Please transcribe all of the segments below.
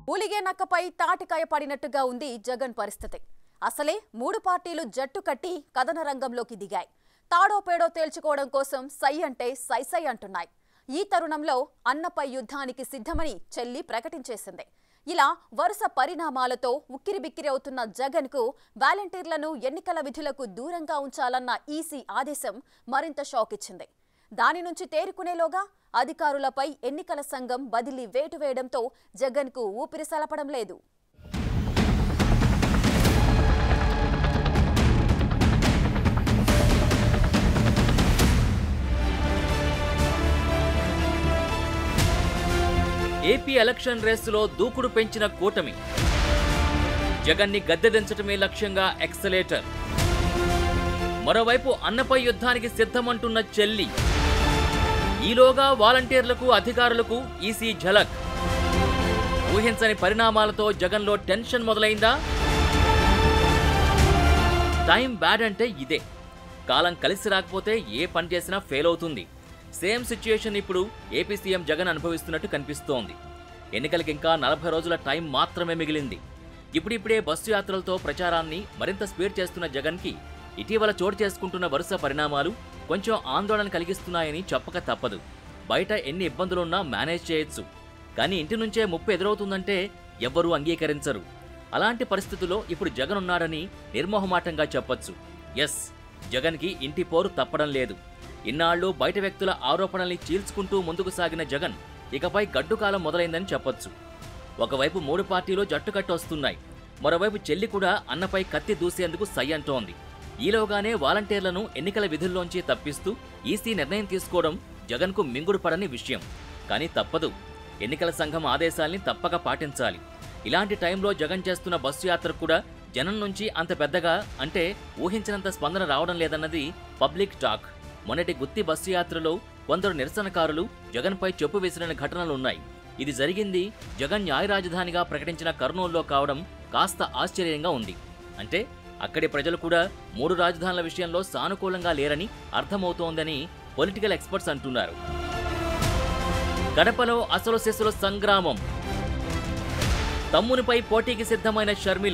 పులిగే నక్కపై తాటికాయ పడినట్టుగా ఉంది జగన్ పరిస్థితి అసలే మూడు పార్టీలు జట్టు కట్టి కథన రంగంలోకి దిగాయి తాడో పేడో తేల్చుకోవడం కోసం సై అంటే సై సై అంటున్నాయి ఈ తరుణంలో అన్నపై యుద్ధానికి సిద్ధమని చెల్లి ప్రకటించేసింది ఇలా వరుస పరిణామాలతో ఉక్కిరిబిక్కిరి అవుతున్న జగన్కు వాలంటీర్లను ఎన్నికల విధులకు దూరంగా ఉంచాలన్న ఈసీ ఆదేశం మరింత షాక్ ఇచ్చింది దాని నుంచి తేరుకునేలోగా అధికారులపై ఎన్నికల సంఘం బదిలీ వేటు వేయడంతో జగన్కు ఊపిరి సలపడం లేదు ఏపీ ఎలక్షన్ రేసులో దూకుడు పెంచిన కూటమి జగన్ని గద్దెదించటమే లక్ష్యంగా ఎక్సలేటర్ మరోవైపు అన్నపై యుద్ధానికి సిద్ధమంటున్న చెల్లి ఈలోగా వాలంటీర్లకు అధికారులకు ఈసీ ఝలక్ ఊహించని పరిణామాలతో జగన్లో టెన్షన్ మొదలైందా టైం బ్యాడ్ అంటే ఇదే కాలం కలిసి రాకపోతే ఏ పని చేసినా ఫెయిల్ అవుతుంది సేమ్ సిచ్యుయేషన్ ఇప్పుడు ఏపీ సీఎం జగన్ అనుభవిస్తున్నట్టు కనిపిస్తోంది ఎన్నికలకి ఇంకా నలభై రోజుల టైం మాత్రమే మిగిలింది ఇప్పుడిప్పుడే బస్సు యాత్రలతో ప్రచారాన్ని మరింత స్పీడ్ చేస్తున్న జగన్కి ఇటీవల చోటు చేసుకుంటున్న వరుస పరిణామాలు కొంచెం ఆందోళన కలిగిస్తున్నాయని చెప్పక తప్పదు బయట ఎన్ని ఇబ్బందులున్నా మేనేజ్ చేయొచ్చు కానీ ఇంటి నుంచే ముప్పు ఎదురవుతుందంటే ఎవ్వరూ అంగీకరించరు అలాంటి పరిస్థితుల్లో ఇప్పుడు జగన్ ఉన్నాడని నిర్మోహమాటంగా చెప్పొచ్చు ఎస్ జగన్కి ఇంటి పోరు తప్పడం లేదు ఇన్నాళ్లు బయట వ్యక్తుల ఆరోపణల్ని చీల్చుకుంటూ ముందుకు సాగిన జగన్ ఇకపై గడ్డుకాలం మొదలైందని చెప్పొచ్చు ఒకవైపు మూడు పార్టీలు జట్టు కట్టొస్తున్నాయి మరోవైపు చెల్లి కూడా అన్నపై కత్తి దూసేందుకు సై అంటోంది ఈలోగానే వాలంటీర్లను ఎన్నికల విధుల్లోంచి తప్పిస్తూ ఈసీ నిర్ణయం తీసుకోవడం జగన్కు మింగుడు పడని విషయం కానీ తప్పదు ఎన్నికల సంఘం ఆదేశాల్ని తప్పక పాటించాలి ఇలాంటి టైంలో జగన్ చేస్తున్న బస్సు యాత్ర కూడా జనం నుంచి అంత పెద్దగా అంటే ఊహించినంత స్పందన రావడం లేదన్నది పబ్లిక్ టాక్ మొన్నటి గుత్తి బస్సు యాత్రలో కొందరు నిరసనకారులు జగన్పై చెప్పు విసిరిన ఘటనలున్నాయి ఇది జరిగింది జగన్ న్యాయ రాజధానిగా ప్రకటించిన కర్నూలులో కావడం కాస్త ఆశ్చర్యంగా ఉంది అంటే అక్కడి ప్రజలు కూడా మూడు రాజధానుల విషయంలో సానుకూలంగా లేరని అర్థమవుతోందని పొలిటికల్ ఎక్స్పర్ట్స్ అంటున్నారు గడపలో అసలు శిశుల సంగ్రామం తమ్మునిపై పోటీకి సిద్ధమైన షర్మిల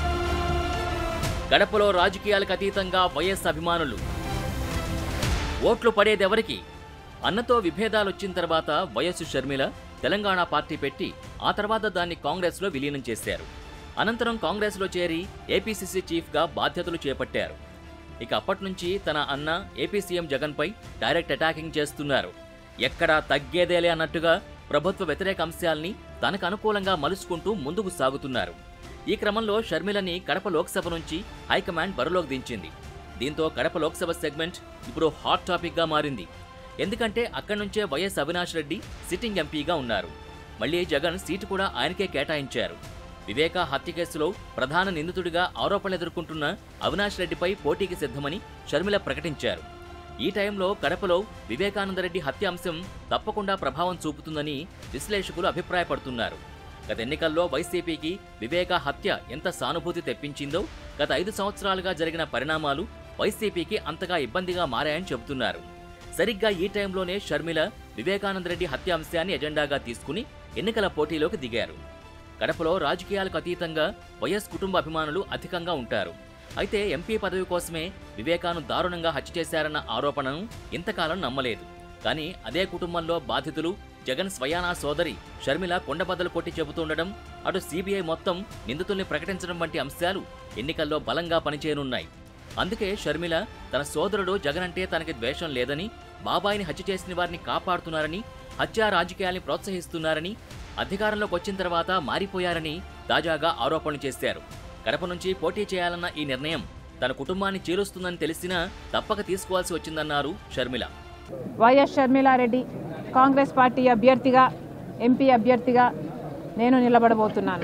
గడపలో రాజకీయాలకు అతీతంగా వైఎస్ అభిమానులు ఓట్లు పడేదెవరికి అన్నతో విభేదాలొచ్చిన తర్వాత వైఎస్ షర్మిల తెలంగాణ పార్టీ పెట్టి ఆ తర్వాత దాన్ని కాంగ్రెస్లో విలీనం చేశారు అనంతరం కాంగ్రెస్లో చేరి ఏపీసీసీ చీఫ్గా బాధ్యతలు చేపట్టారు ఇక అప్పటి నుంచి తన అన్న ఏపీ సీఎం జగన్పై డైరెక్ట్ అటాకింగ్ చేస్తున్నారు ఎక్కడా తగ్గేదేలే అన్నట్టుగా ప్రభుత్వ వ్యతిరేక అంశాల్ని తనకు అనుకూలంగా మలుచుకుంటూ ముందుకు సాగుతున్నారు ఈ క్రమంలో షర్మిలని కడప లోక్సభ నుంచి హైకమాండ్ బరిలోకి దించింది దీంతో కడప లోక్సభ సెగ్మెంట్ ఇప్పుడు హాట్ టాపిక్గా మారింది ఎందుకంటే అక్కడి నుంచే వైఎస్ అవినాష్ రెడ్డి సిట్టింగ్ ఎంపీగా ఉన్నారు మళ్ళీ జగన్ సీటు కూడా ఆయనకే కేటాయించారు వివేక హత్య కేసులో ప్రధాన నిందితుడిగా ఆరోపణలు ఎదుర్కొంటున్న అవినాష్ రెడ్డిపై పోటీకి సిద్ధమని షర్మిల ప్రకటించారు ఈ టైంలో కడపలో వివేకానందరెడ్డి హత్య అంశం తప్పకుండా ప్రభావం చూపుతుందని విశ్లేషకులు అభిప్రాయపడుతున్నారు గత ఎన్నికల్లో వైసీపీకి వివేక హత్య ఎంత సానుభూతి తెప్పించిందో గత ఐదు సంవత్సరాలుగా జరిగిన పరిణామాలు వైసీపీకి అంతగా ఇబ్బందిగా మారాయని చెబుతున్నారు సరిగ్గా ఈ టైంలోనే షర్మిల వివేకానందరెడ్డి హత్య అంశాన్ని ఎజెండాగా తీసుకుని ఎన్నికల పోటీలోకి దిగారు కడపలో రాజకీయాలకు అతీతంగా వైఎస్ కుటుంబ అభిమానులు అధికంగా ఉంటారు అయితే ఎంపీ పదవి కోసమే వివేకాను దారుణంగా హత్య చేశారన్న ఆరోపణను ఇంతకాలం నమ్మలేదు కానీ అదే కుటుంబంలో బాధితులు జగన్ స్వయానా సోదరి షర్మిల కొండబద్దలు కొట్టి చెబుతుండడం అటు సిబిఐ మొత్తం నిందితుల్ని ప్రకటించడం వంటి అంశాలు ఎన్నికల్లో బలంగా పనిచేయనున్నాయి అందుకే షర్మిల తన సోదరుడు జగన్ అంటే తనకి ద్వేషం లేదని బాబాయిని హత్య చేసిన వారిని కాపాడుతున్నారని హత్యా రాజకీయాల్ని ప్రోత్సహిస్తున్నారని అధికారంలోకి వచ్చిన తర్వాత మారిపోయారని తాజాగా ఆరోపణలు చేశారు కడప నుంచి పోటీ చేయాలన్న ఈ నిర్ణయం తన కుటుంబాన్ని చీలుస్తుందని తెలిసినా తప్పక తీసుకోవాల్సి వచ్చిందన్నారు Sharmila YS Sharmila Reddy Congress party అభ్యర్థిగా ఎంపీ అభ్యర్థిగా నేను నిలబడబోతున్నాను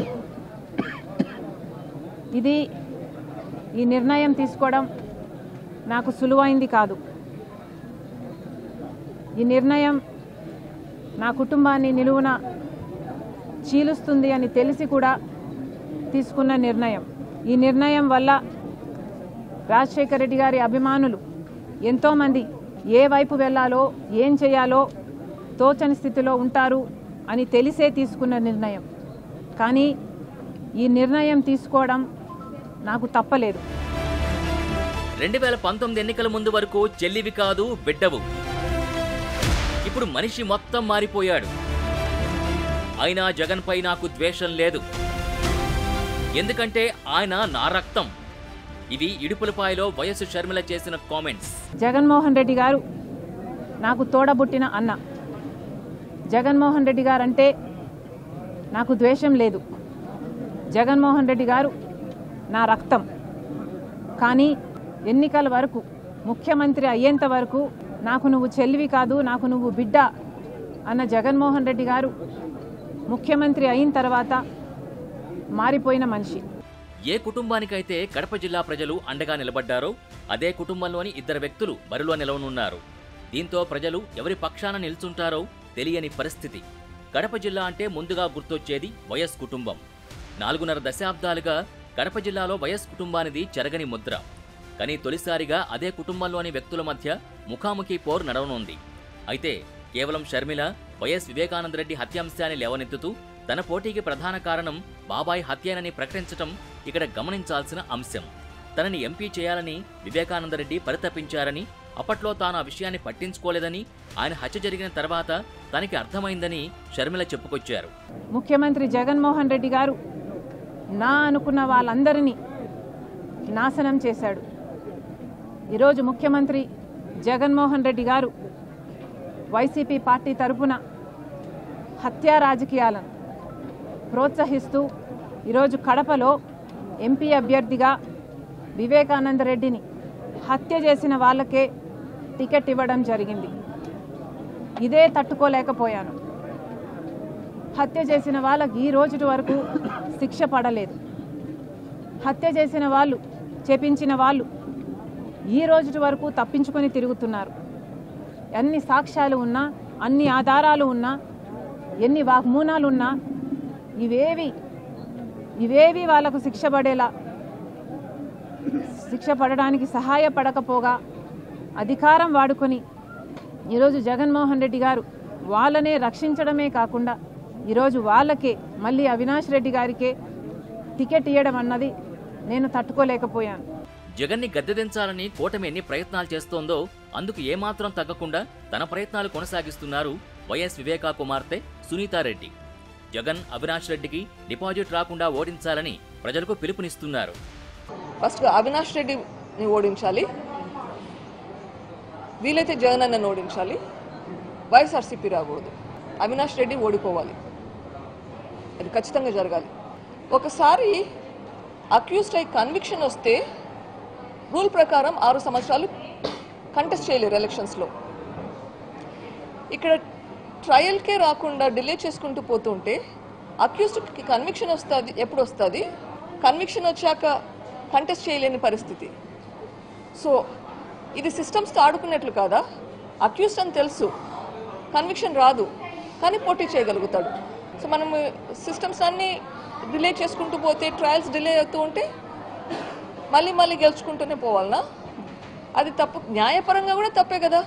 ఇది ఈ నిర్ణయం తీసుకోవడం నాకు సులువైంది కాదు ఈ నిర్ణయం నా కుటుంబాన్ని నిలువున చీలుస్తుంది అని తెలిసి కూడా తీసుకున్న నిర్ణయం ఈ నిర్ణయం వల్ల రాజశేఖర రెడ్డి గారి అభిమానులు ఎంతోమంది ఏ వైపు వెళ్ళాలో ఏం చేయాలో తోచని స్థితిలో ఉంటారు అని తెలిసే తీసుకున్న నిర్ణయం కానీ ఈ నిర్ణయం తీసుకోవడం నాకు తప్పలేదు రెండు వేల పంతొమ్మిది ఎన్నికల ముందు వరకు చెల్లివి కాదు బిడ్డవు ఇప్పుడు మనిషి మొత్తం మారిపోయాడు అయినా జగన్పై నాకు ద్వేషం లేదు ఎందుకంటే ఆయన నా రక్తం ఇవి ఇడుపులపాయలో వయస్సు షర్మిల చేసిన కామెంట్స్ జగన్మోహన్ రెడ్డి గారు నాకు తోడబుట్టిన అన్న జగన్మోహన్ రెడ్డి గారు అంటే నాకు ద్వేషం లేదు జగన్మోహన్ రెడ్డి గారు నా రక్తం కానీ ఎన్నికల వరకు ముఖ్యమంత్రి అయ్యేంత వరకు నాకు నువ్వు చెల్లివి కాదు నాకు నువ్వు బిడ్డ అన్న జగన్మోహన్ రెడ్డి గారు ముఖ్యమంత్రి అయిన తర్వాత మారిపోయిన మనిషి ఏ కుటుంబానికైతే కడప జిల్లా ప్రజలు అండగా నిలబడ్డారో అదే కుటుంబంలోని ఇద్దరు వ్యక్తులు బరిలో నిలవనున్నారు దీంతో ప్రజలు ఎవరి పక్షాన నిల్చుంటారో తెలియని పరిస్థితి కడప జిల్లా అంటే ముందుగా గుర్తొచ్చేది వైఎస్ కుటుంబం నాలుగున్నర దశాబ్దాలుగా కడప జిల్లాలో వైఎస్ కుటుంబానిది చెరగని ముద్ర కానీ తొలిసారిగా అదే కుటుంబంలోని వ్యక్తుల మధ్య ముఖాముఖి పోరు నడవనుంది అయితే కేవలం షర్మిల వైఎస్ వివేకానందరెడ్డి హత్యాంశాన్ని లేవనెత్తుతూ తన పోటీకి ప్రధాన కారణం బాబాయ్ హత్యేనని ప్రకటించటం ఇక్కడ గమనించాల్సిన అంశం తనని ఎంపీ చేయాలని వివేకానందరెడ్డి పరితపించారని అప్పట్లో తాను ఆ విషయాన్ని పట్టించుకోలేదని ఆయన హత్య జరిగిన తర్వాత తనకి అర్థమైందని షర్మిల చెప్పుకొచ్చారు ముఖ్యమంత్రి జగన్మోహన్ రెడ్డి గారు నా అనుకున్న వాళ్ళందరినీ నాశనం చేశాడు ఈరోజు ముఖ్యమంత్రి జగన్మోహన్ రెడ్డి గారు వైసీపీ పార్టీ తరపున హత్యా రాజకీయాలను ప్రోత్సహిస్తూ ఈరోజు కడపలో ఎంపీ అభ్యర్థిగా వివేకానంద రెడ్డిని హత్య చేసిన వాళ్ళకే టికెట్ ఇవ్వడం జరిగింది ఇదే తట్టుకోలేకపోయాను హత్య చేసిన వాళ్ళకి ఈ రోజు వరకు శిక్ష పడలేదు హత్య చేసిన వాళ్ళు చేపించిన వాళ్ళు ఈ రోజు వరకు తప్పించుకొని తిరుగుతున్నారు ఎన్ని సాక్ష్యాలు ఉన్నా అన్ని ఆధారాలు ఉన్నా ఎన్ని వాగ్మూనాలు ఉన్నా ఇవేవి ఇవేవి వాళ్ళకు శిక్ష పడేలా శిక్ష పడడానికి సహాయపడకపోగా అధికారం వాడుకొని ఈరోజు జగన్మోహన్ రెడ్డి గారు వాళ్ళనే రక్షించడమే కాకుండా ఈరోజు వాళ్ళకే మళ్ళీ అవినాష్ రెడ్డి గారికే టికెట్ ఇవ్వడం అన్నది నేను తట్టుకోలేకపోయాను జగన్ని గద్దెదించాలని కూటమి ఎన్ని ప్రయత్నాలు చేస్తోందో అందుకు ఏమాత్రం తగ్గకుండా తన ప్రయత్నాలు కొనసాగిస్తున్నారు వైఎస్ వివేకా కుమార్తె సునీతారెడ్డి జగన్ అవినాష్ రెడ్డికి డిపాజిట్ రాకుండా ఓడించాలని ప్రజలకు పిలుపునిస్తున్నారు ఫస్ట్ అవినాష్ రెడ్డిని ఓడించాలి వీలైతే జగన్ అన్నని ఓడించాలి వైఎస్ఆర్సీపీ రాకూడదు అవినాష్ రెడ్డి ఓడిపోవాలి అది ఖచ్చితంగా జరగాలి ఒకసారి అక్యూస్డ్ అయి కన్విక్షన్ వస్తే రూల్ ప్రకారం ఆరు సంవత్సరాలు కంటెస్ట్ చేయలేరు ఎలక్షన్స్లో ఇక్కడ ట్రయల్కే రాకుండా డిలే చేసుకుంటూ పోతుంటే అక్యూస్డ్కి కన్విక్షన్ వస్తుంది ఎప్పుడు వస్తుంది కన్విక్షన్ వచ్చాక కంటెస్ట్ చేయలేని పరిస్థితి సో ఇది సిస్టమ్స్తో ఆడుకున్నట్లు కాదా అక్యూస్డ్ అని తెలుసు కన్విక్షన్ రాదు కానీ పోటీ చేయగలుగుతాడు సో మనం సిస్టమ్స్ అన్నీ డిలే చేసుకుంటూ పోతే ట్రయల్స్ డిలే అవుతూ ఉంటే మళ్ళీ మళ్ళీ గెలుచుకుంటూనే పోవాలనా అది తప్పు న్యాయపరంగా కూడా తప్పే కదా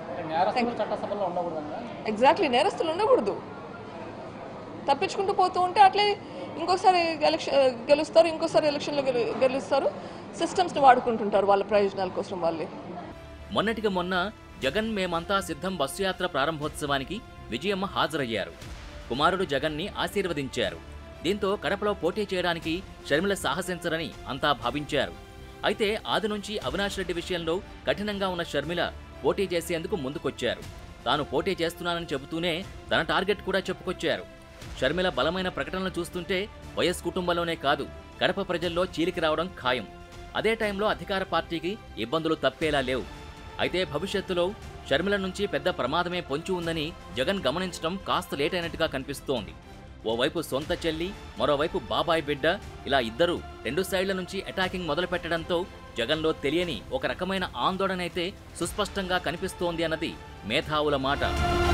ఎగ్జాక్ట్లీ నేరస్తులు ఉండకూడదు తప్పించుకుంటూ పోతూ ఉంటే అట్లే ఇంకోసారి ఎలక్షన్ గెలుస్తారు ఇంకోసారి ఎలక్షన్లో గెలు- గెలుస్తారు సిస్టమ్స్ని వాడుకుంటుంటారు వాళ్ళ ప్రయోజనాల కోసం వాళ్ళే మొన్నటికి మొన్న జగన్ మేమంతా సిద్ధం బస్సు యాత్ర ప్రారంభోత్సవానికి విజయమ్మ హాజరయ్యారు కుమారుడు జగన్ని ఆశీర్వదించారు దీంతో కడపలో పోటీ చేయడానికి షర్మిల సాహసించరని అంతా భావించారు అయితే ఆది నుంచి అవినాష్ రెడ్డి విషయంలో కఠినంగా ఉన్న షర్మిల పోటీ చేసేందుకు ముందుకొచ్చారు తాను పోటీ చేస్తున్నానని చెబుతూనే తన టార్గెట్ కూడా చెప్పుకొచ్చారు షర్మిల బలమైన ప్రకటనలు చూస్తుంటే వైఎస్ కుటుంబంలోనే కాదు కడప ప్రజల్లో చీలికి రావడం ఖాయం అదే టైంలో అధికార పార్టీకి ఇబ్బందులు తప్పేలా లేవు అయితే భవిష్యత్తులో షర్మిల నుంచి పెద్ద ప్రమాదమే పొంచి ఉందని జగన్ గమనించడం కాస్త లేట్ అయినట్టుగా కనిపిస్తోంది ఓవైపు సొంత చెల్లి మరోవైపు బాబాయ్ బిడ్డ ఇలా ఇద్దరు రెండు సైడ్ల నుంచి అటాకింగ్ మొదలు పెట్టడంతో జగన్లో తెలియని ఒక రకమైన ఆందోళన అయితే సుస్పష్టంగా కనిపిస్తోంది అన్నది మేధావుల మాట